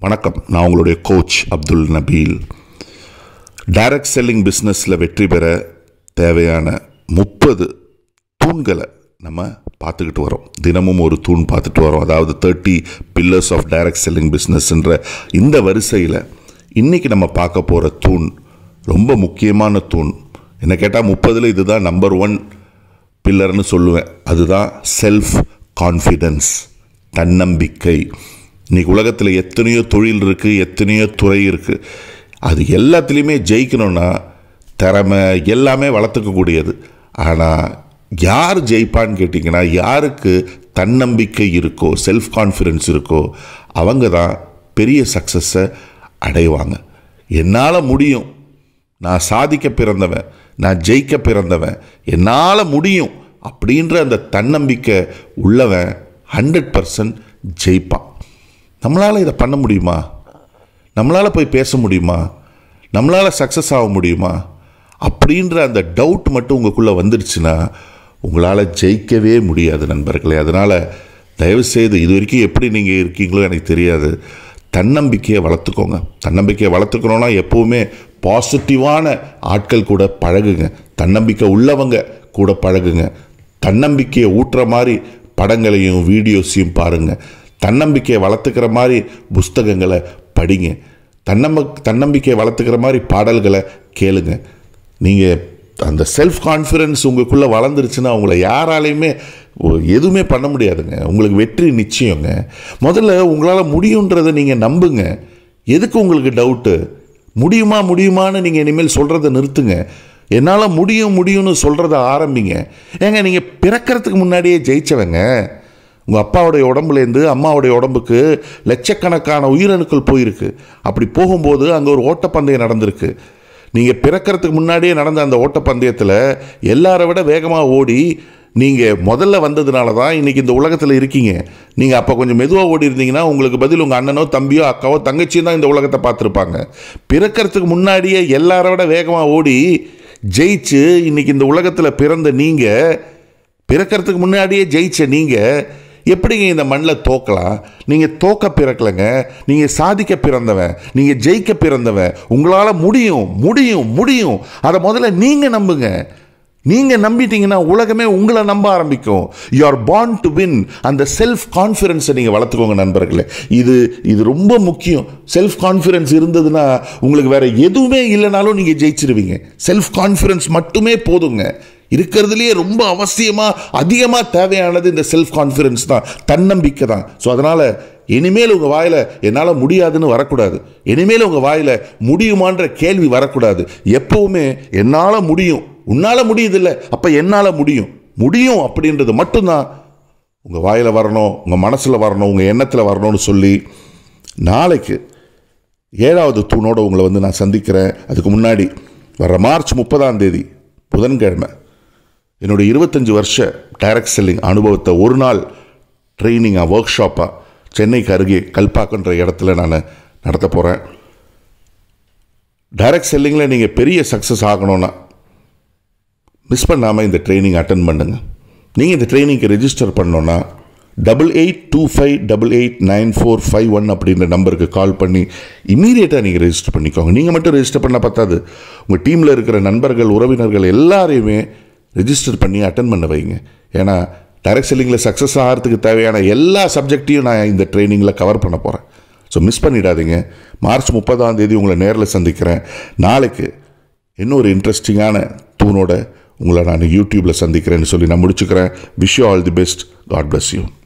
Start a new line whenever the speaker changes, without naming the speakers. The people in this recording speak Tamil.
வணக்கம் நான் உங்களுடைய coach Abdul Nabeel direct selling பிஸ்னஸில் வெற்றி பெற தேவையான முப்பது தூண்களை நம்ம பார்த்துக்கிட்டு வரோம் தினமும் ஒரு தூண் பார்த்துட்டு வரோம் அதாவது thirty pillars of direct selling பிஸ்னஸ்ன்ற இந்த வரிசையில் இன்றைக்கி நம்ம பார்க்க போகிற தூண் ரொம்ப முக்கியமான தூண் என்ன கேட்டால் முப்பதில் இதுதான் நம்பர் ஒன் பில்லர்னு சொல்லுவேன் அதுதான் செல்ஃப் கான்ஃபிடென்ஸ் தன்னம்பிக்கை இன்னைக்கு உலகத்தில் எத்தனையோ தொழில் இருக்குது எத்தனையோ துறை இருக்குது அது எல்லாத்துலேயுமே ஜெயிக்கணும்னா திறமை எல்லாமே வளர்த்துக்கக்கூடியது ஆனால் யார் ஜெயிப்பான்னு கேட்டிங்கன்னா யாருக்கு தன்னம்பிக்கை இருக்கோ செல்ஃப் கான்ஃபிடென்ஸ் இருக்கோ அவங்க தான் பெரிய சக்ஸஸை அடைவாங்க என்னால் முடியும் நான் சாதிக்க பிறந்தவன் நான் ஜெயிக்க பிறந்தவன் என்னால் முடியும் அப்படின்ற அந்த தன்னம்பிக்கை உள்ளவன் ஹண்ட்ரட் பர்சன்ட் ஜெயிப்பான் நம்மளால் இதை பண்ண முடியுமா நம்மளால் போய் பேச முடியுமா நம்மளால் சக்ஸஸ் ஆக முடியுமா அப்படின்ற அந்த டவுட் மட்டும் உங்களுக்குள்ளே வந்துடுச்சுன்னா உங்களால் ஜெயிக்கவே முடியாது நண்பர்களே அதனால் தயவுசெய்து இது வரைக்கும் எப்படி நீங்கள் இருக்கீங்களோ எனக்கு தெரியாது தன்னம்பிக்கையை வளர்த்துக்கோங்க தன்னம்பிக்கையை வளர்த்துக்கணுன்னா எப்போவுமே பாசிட்டிவான ஆட்கள் கூட பழகுங்க தன்னம்பிக்கை உள்ளவங்க கூட பழகுங்க தன்னம்பிக்கையை ஊட்டுற மாதிரி படங்களையும் வீடியோஸையும் பாருங்கள் தன்னம்பிக்கையை வளர்த்துக்கிற மாதிரி புஸ்தகங்களை படிங்க தன்னம்ப தன்னம்பிக்கையை வளர்த்துக்கிற மாதிரி பாடல்களை கேளுங்க நீங்கள் அந்த செல்ஃப் கான்ஃபிடென்ஸ் உங்களுக்குள்ளே வளர்ந்துருச்சுன்னா உங்களை யாராலையுமே எதுவுமே பண்ண முடியாதுங்க உங்களுக்கு வெற்றி நிச்சயங்க முதல்ல உங்களால் முடியுன்றதை நீங்கள் நம்புங்க எதுக்கு உங்களுக்கு டவுட்டு முடியுமா முடியுமான்னு நீங்கள் இனிமேல் சொல்கிறத நிறுத்துங்க என்னால் முடியும் முடியும்னு சொல்கிறத ஆரம்பிங்க ஏங்க நீங்கள் பிறக்கிறதுக்கு முன்னாடியே ஜெயிச்சவங்க உங்கள் அப்பாவுடைய உடம்புலேருந்து அம்மாவுடைய உடம்புக்கு லட்சக்கணக்கான உயிரணுக்கள் போயிருக்கு அப்படி போகும்போது அங்கே ஒரு ஓட்டப்பந்தயம் நடந்திருக்கு நீங்கள் பிறக்கிறதுக்கு முன்னாடியே நடந்த அந்த ஓட்டப்பந்தயத்தில் எல்லாரை விட வேகமாக ஓடி நீங்கள் முதல்ல வந்ததுனால தான் இன்றைக்கி இந்த உலகத்தில் இருக்கீங்க நீங்கள் அப்போ கொஞ்சம் மெதுவாக ஓடி இருந்தீங்கன்னா உங்களுக்கு பதில் உங்கள் அண்ணனோ தம்பியோ அக்காவோ தங்கச்சியும் தான் இந்த உலகத்தை பார்த்துருப்பாங்க பிறக்கிறதுக்கு முன்னாடியே எல்லாரை விட வேகமாக ஓடி ஜெயிச்சு இன்றைக்கி இந்த உலகத்தில் பிறந்த நீங்கள் பிறக்கிறதுக்கு முன்னாடியே ஜெயிச்ச நீங்கள் எப்படிங்க இந்த மண்ணில் தோக்கலாம் நீங்கள் தோக்க பிறக்கலைங்க நீங்கள் சாதிக்க பிறந்தவன் நீங்கள் ஜெயிக்க பிறந்தவன் உங்களால் முடியும் முடியும் முடியும் அதை முதல்ல நீங்கள் நம்புங்க நீங்கள் நம்பிட்டீங்கன்னா உலகமே உங்களை நம்ப ஆரம்பிக்கும் you are born to win அந்த செல்ஃப் கான்ஃபிடென்ஸை நீங்கள் வளர்த்துக்கோங்க நண்பர்களே இது இது ரொம்ப முக்கியம் செல்ஃப் கான்ஃபிடென்ஸ் இருந்ததுன்னா உங்களுக்கு வேற எதுவுமே இல்லைனாலும் நீங்கள் ஜெயிச்சிருவீங்க செல்ஃப் கான்ஃபிடென்ஸ் மட்டுமே போதுங்க இருக்கிறதுலையே ரொம்ப அவசியமாக அதிகமாக தேவையானது இந்த செல்ஃப் கான்ஃபிடென்ஸ் தான் தன்னம்பிக்கை தான் ஸோ அதனால் இனிமேல் உங்கள் வாயில் என்னால் முடியாதுன்னு வரக்கூடாது இனிமேல் உங்கள் வாயில் முடியுமான்ற கேள்வி வரக்கூடாது எப்பவுமே என்னால் முடியும் உன்னால் முடியுதில்ல அப்போ என்னால் முடியும் முடியும் அப்படின்றது மட்டும்தான் உங்கள் வாயில் வரணும் உங்கள் மனசில் வரணும் உங்கள் எண்ணத்தில் வரணும்னு சொல்லி நாளைக்கு ஏழாவது தூணோடு உங்களை வந்து நான் சந்திக்கிறேன் அதுக்கு முன்னாடி வர மார்ச் முப்பதாம் தேதி புதன்கிழமை என்னுடைய இருபத்தஞ்சி வருஷ டைரக்ட் செல்லிங் அனுபவத்தை ஒரு நாள் ட்ரைனிங்காக ஒர்க் ஷாப்பாக சென்னைக்கு அருகே கல்பாக்கன்ற இடத்துல நான் நடத்த போகிறேன் டைரக்ட் செல்லிங்கில் நீங்கள் பெரிய சக்ஸஸ் ஆகணும்னா மிஸ் பண்ணாமல் இந்த ட்ரைனிங் அட்டன் பண்ணுங்க நீங்கள் இந்த ட்ரைனிங்க்கு ரெஜிஸ்டர் பண்ணோன்னா double eight two five double eight nine four five one அப்படின்ற நம்பருக்கு கால் பண்ணி இமீடியட்டாக நீங்கள் ரெஜிஸ்டர் பண்ணிக்கோங்க நீங்கள் மட்டும் ரெஜிஸ்டர் பண்ணால் பத்தாது உங்கள் டீமில் இருக்கிற நண்பர்கள் உறவினர்கள் எல்லாரையுமே ரெஜிஸ்டர் பண்ணி அட்டன் பண்ண வைங்க ஏன்னா டைரக்ட் செல்லிங்கில் சக்ஸஸ் ஆகிறதுக்கு தேவையான எல்லா சப்ஜெக்டையும் நான் இந்த ட்ரைனிங்கில் கவர் பண்ண போகிறேன் ஸோ மிஸ் பண்ணிடாதீங்க மார்ச் முப்பதாம் தேதி உங்களை நேரில் சந்திக்கிறேன் நாளைக்கு இன்னொரு இன்ட்ரெஸ்டிங்கான தூணோட உங்களை நான் யூடியூப்பில் சந்திக்கிறேன்னு சொல்லி நான் முடிச்சுக்கிறேன் wish you all the best God bless you